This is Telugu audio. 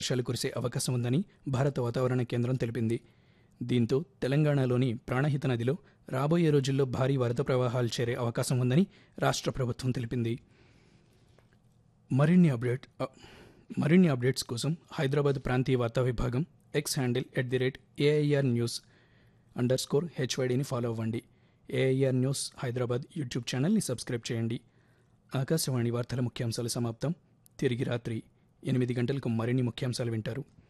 వర్షాలు కురిసే అవకాశం ఉందని భారత వాతావరణ కేంద్రం తెలిపింది దీంతో తెలంగాణలోని ప్రాణహిత నదిలో రాబోయే రోజుల్లో భారీ వరద ప్రవాహాలు చేరే అవకాశం ఉందని రాష్ట్ర ప్రభుత్వం తెలిపింది మరిన్ని అప్డేట్ అ, మరిన్ని అప్డేట్స్ కోసం హైదరాబాద్ ప్రాంతీయ వార్తా విభాగం X handle at the rate AIR news under score హెచ్వైడిని ఫాలో అవ్వండి ఏఐఆర్ న్యూస్ హైదరాబాద్ యూట్యూబ్ ఛానల్ని సబ్స్క్రైబ్ చేయండి ఆకాశవాణి వార్తల ముఖ్యాంశాలు సమాప్తం తిరిగి రాత్రి ఎనిమిది గంటలకు మరిన్ని ముఖ్యాంశాలు వింటారు